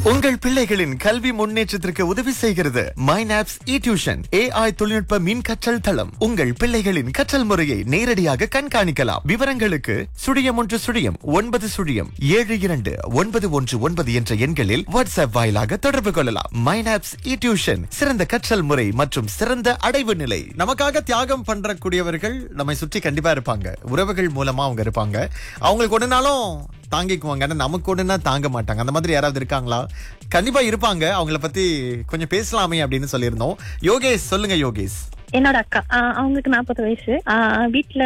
உங்கள் பிள்ளைகளின் கல்வி முன்னேற்றத்திற்கு உதவி செய்கிறது மைனாப்ஸ் இ டியூஷன் ஏஐ தொழில்நுட்ப மின் கற்றல் தளம் உங்கள் பிள்ளைகளின் கற்றல் முறையை நேரடியாக கண்காணிக்கலாம் விவரங்களுக்கு சுழியம் ஒன்று சுழியம் ஒன்பது சுழியம் ஏழு இரண்டு ஒன்பது ஒன்று ஒன்பது என்ற எண்களில் வாட்ஸ்அப் வாயிலாக தொடர்பு கொள்ளலாம் மைனாப்ஸ் இ டியூஷன் சிறந்த கற்றல் முறை மற்றும் சிறந்த அடைவு நிலை நமக்காக தியாகம் பண்றக்கூடியவர்கள் நம்மை சுற்றி கண்டிப்பா இருப்பாங்க உறவுகள் மூலமா அவங்க இருப்பாங்க அவங்களுக்கு ஒண்ணுனாலும் தாங்கிக்குவாங்க ஆனா நமக்கு ஒண்ணுனா தாங்க மாட்டாங்க அந்த மாதிரி யாராவது இருக்காங்களா கண்டிப்பா இருப்பாங்க அவங்கள பத்தி கொஞ்சம் பேசலாமே அப்படின்னு சொல்லியிருந்தோம் யோகேஷ் சொல்லுங்க யோகேஷ் என்னோட அக்கா ஆஹ் அவங்களுக்கு நாற்பது வயசு ஆஹ் வீட்ல